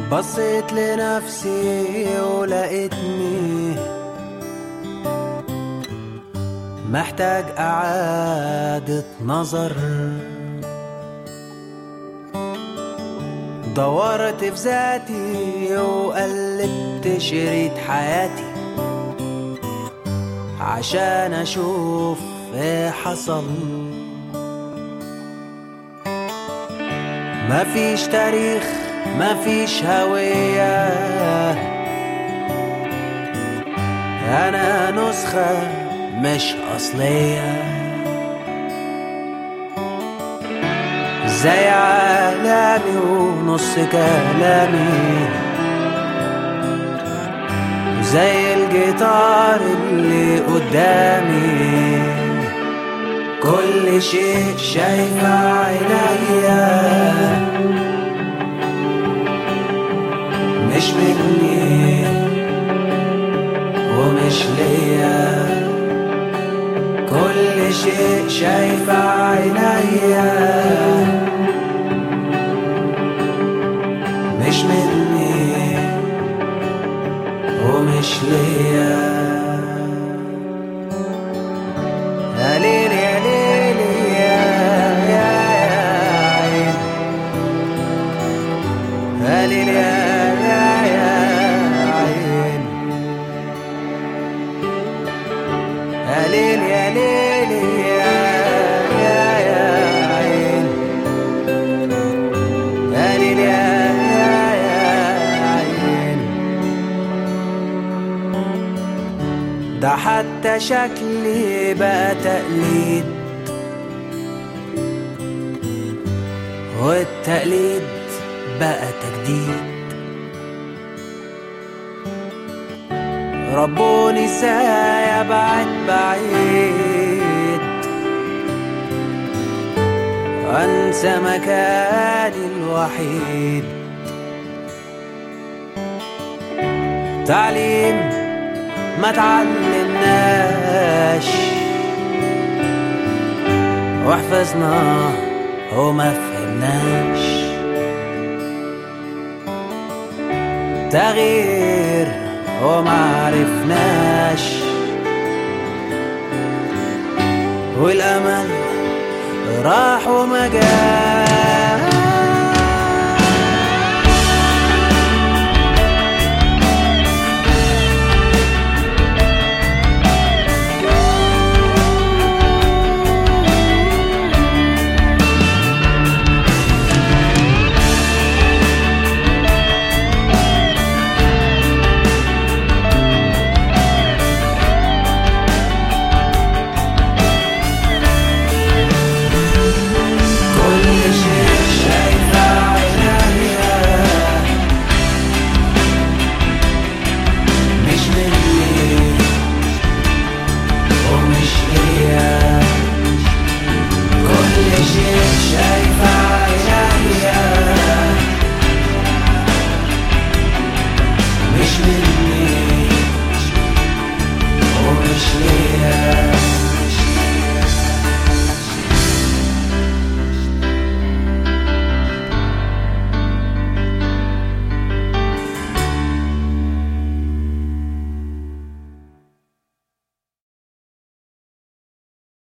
بصيت لنفسي ولقيتني محتاج إعادة نظر دورت في ذاتي وقلبت شريط حياتي عشان أشوف إيه حصل مفيش تاريخ مفيش هوية أنا نسخة مش أصلية زي عالمي ونص كلامي زي الجيتار اللي قدامي كل شيء شايفه عينيا مش مني ومش ليا كل شيء شايفه عينيا مش مني ومش ليا يا ليل يا ليل يا يا يا عين يا ليل يا يا يا عين يا ليل يا ليل يا يا يا عين يا ليل يا يا يا عين ده حتى شكلي بقى تقليد والتقليد بقى تجديد ربوني ازاي ابعد بعيد وانسى مكاني الوحيد تعليم ما تعلمناش وحفظنا وما فهمناش تغيير وما عرفناش والامل راح وما جاش كل شيء شايفه عينيا مش مني ومش ليا كل شيء شايفه عينيا مش مني